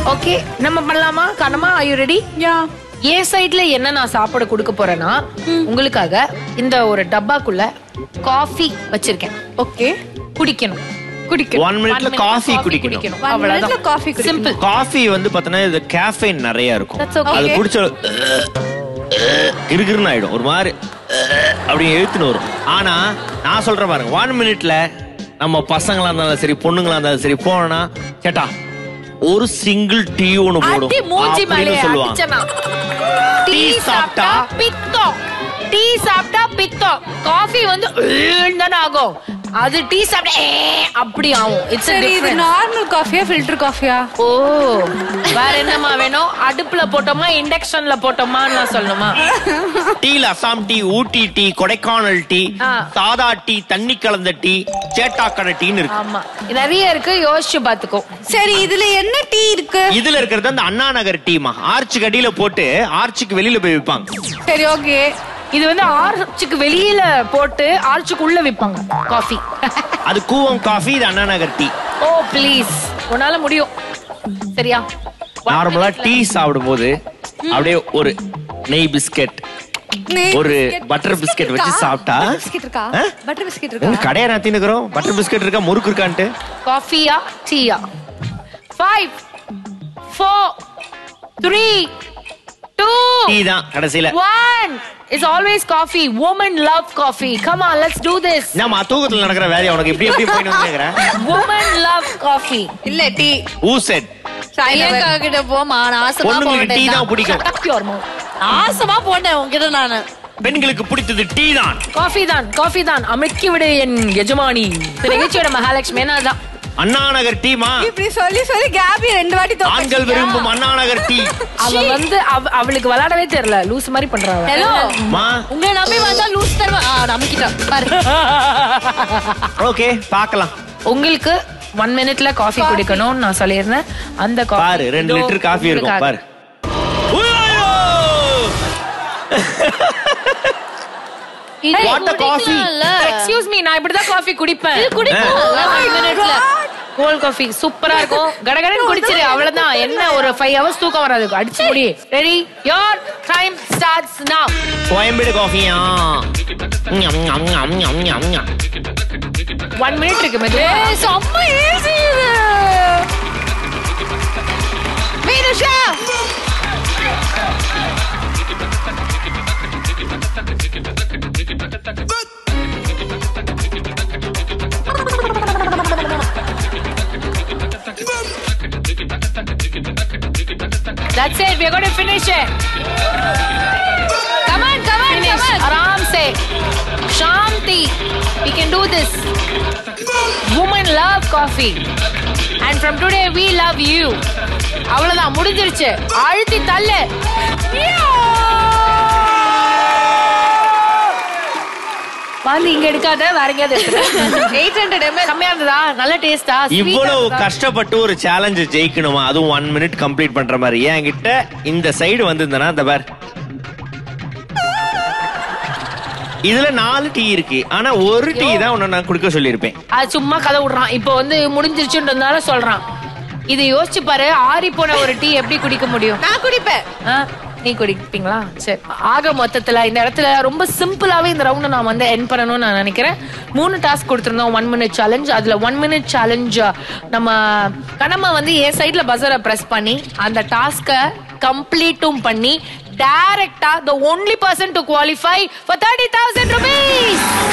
Okay நம்ம பண்ணலாமா கனமா ஆர் யூ ரெடி யா என் சைடுல என்ன நான் சாப்பாடு கொடுக்க போறேன்னா உங்களுக்காக இந்த ஒரு டப்பாக்குள்ள காஃபி வச்சிருக்கேன் ஓகே குடிக்கணும் குடிக்க ஒன் மினிட்ல காஃபி குடிக்கணும் One minute ல அவ்வளவுதான் coffee குடிக்கணும். சிம்பிள் காஃபி வந்து பாத்தீங்கன்னா இது கேஃபைன் நிறைய இருக்கும் That's okay. அது குடிச்ச கிருகிருன்னு ஆயிடும் ஒரு மாதிரி அப்படி எழுத்துன்னு வரும் ஆனா நான் சொல்றேன் பாருங்க ஒன் மினிட்ல நம்ம பசங்களா இருந்தாலும் சரி பொண்ணுங்களா இருந்தாலும் சரி போனா கேட்டா ஒரு சிங்கிள் டீ ஒண்ணு போடும் அடி மூஞ்சி மேலே அப்படின்னு சொல்லுவாங்க அடிச்சனா டீ டீ சாப்பிட்டா சாப்பிட்டா பித்தம் டீ சாப்பிட்டா பித்தம் காஃபி வந்து தானே ஆகும் அது டீ சாப்பிட்டா ஏ, அப்படி ஆகும் இட்ஸ் சரி இது நார்மல் காஃபியா ஃபில்டர் காஃபியா ஓ வேற என்னமா வேணும் அடுப்புல போட்டோமா இண்டக்ஷன்ல போட்டோமா நான் சொல்லணுமா டீல Assam tea Ooty tea Kodaikanal tea ஆ. சாதா டீ தண்ணி கலந்த டீ சேட்டாக்கடை டீன்னு இருக்கு ஆமா நிறைய இருக்கு யோசிச்சு பாத்துக்கோ சரி இதுல என்ன டீ இருக்கு இதுல இருக்கிறது அந்த அண்ணா நகர் டீமா ஆர்ச்சுக்கு அடியில போட்டு ஆர்ச்சுக்கு வெளியில போய் விற்பாங்க சரி ஓகே இது வந்து ஆர்ச்சுக்கு வெளியில போட்டு ஆர்ச்சுக்கு உள்ள விப்பாங்க காஃபி அது கூவம் காஃபி இது அண்ணா நகர் டீ ஓ ப்ளீஸ் உன்னால முடியும் சரியா நார்மலா டீ சாப்பிடும் போது அப்படியே ஒரு நெய் பிஸ்கெட் ஒரு butter biscuit வச்சு சாப்பிட்டா? பிஸ்கெட் இருக்கா ஆ? பட்டர் பிஸ்கெட் உங்க இருக்கா கடையை நான் தின்னுக்கிறோம் பட்டர் பிஸ்கெட் இருக்கா முறுக்கு இருக்கான்ட்டு காஃபியா டீயா five four three two tea தான் கடைசியில one it's always coffee women love coffee come on let's do this நம்ம தூக்கத்துல நடக்கிற வேலையை உனக்கு எப்படி எப்படி போயிட்டு கேக்குறேன் women love coffee இல்ல டீ ஊ செட் ஐயக்கா கிட்ட போமா நான் ஆசமா பொண்ணுங்களுக்கு டீ போனேன் தான் பிடிக்கும் Shut up your mouth. ஆசமா போனேன் உங்ககிட்ட நானு பெண்களுக்கு பிடித்தது டீ தான் காஃபி தான் காஃபி தான் அமைக்கி விடு என் எஜமானி இந்த நிகழ்ச்சியோட மகாலட்சுமி தான் அண்ணா நகர் டீமா இப்படி சொல்லி சொல்லி கேபி ரெண்டு வாட்டி தோக்க ஆண்கள் விரும்பும் அண்ணா நகர் டீ அவ வந்து அவ- அவளுக்கு விளையாடவே தெரியல லூஸ் மாதிரி பண்றாங்க ஹலோ மா உங்களை நம்பி வந்தா லூஸ் தருவா ஆ நம்பிக்கிட்டேன் பாரு ஓகே பார்க்கலாம் உங்களுக்கு ஒன் மினிட்ல காஃபி குடிக்கணும்னு நான் சொல்லியிருந்தேன் அந்த coffee பாரு ரெண்டு இதோ லிட்டர் காஃபி இருக்கும் உங்களுக்காக. பாரு உய்யோ! இது What a coffee. குடிக்கலாம்ல. எக்ஸ்கியூஸ் மீ நான் இப்படிதான் காஃபி குடிப்பேன் இது குடிக்கலாம்ல one minuteல. கோல்ட் காஃபி சூப்பரா இருக்கும் கடகடன் குடிச்சிரு அவ்வளவுதான் என்ன ஒரு ஃபைவ் ஹவர்ஸ் தூக்கம் வராது அடிச்சு முடி ready your time starts now Koyambedu காஃபியா ஞம், ஞம், ஞம், ஞம், ஞம், ஞம். ஒன் மினிட் இருக்கு மெது ஏய், செம்ம easy இது. மீனுஷா That's it. We're going to finish it. Come on, come on, finish. come on. आराम से. Shanti. We can do this. Women love coffee. And from today we love you. அவ்வளவுதான் முடிஞ்சிருச்சு அழுத்தி தள்ளு வந்து இங்க எடுக்காத வேற எங்கேயாவது எயிட் ஹண்ட்ரட் எம்எல் கம்மியா இருந்ததா நல்ல டேஸ்டா இவ்வளவு கஷ்டப்பட்டு ஒரு சேலஞ்ச ஜெயிக்கணுமா அதுவும் ஒன் மினிட் கம்ப்ளீட் பண்ற மாதிரி என்கிட்ட இந்த சைடு வந்திருந்தனா இந்த பார் இதுல நாலு டீ இருக்கு ஆனா ஒரு டீ தான் உன்னை நான் குடுக்க சொல்லியிருப்பேன் அது சும்மா கதை விடுறான் இப்போ வந்து முடிஞ்சிருச்சுன்றதுனால சொல்றான் இது யோசிச்சு பாரு ஆறி போன ஒரு டீ எப்படி குடிக்க முடியும் நான் குடிப்பேன் ஆ, நீ குடிப்பீங்களா சரி ஆக மொத்தத்துல இந்த இடத்துல ரொம்ப சிம்பிளாவே இந்த ரவுண்ட் நான் வந்து என் பண்ணணும்னு நான் நினைக்கிறேன் மூணு டாஸ்க் கொடுத்துருந்தோம் ஒன் மினிட் சேலஞ்ச் அதுல ஒன் மினிட் சேலஞ்ச் நம்ம கனமா வந்து என் சைட்ல பசரை பிரஸ் பண்ணி அந்த டாஸ்க கம்ப்ளீட்டும் பண்ணி டைரக்டா the only person to qualify for thirty thousand rupees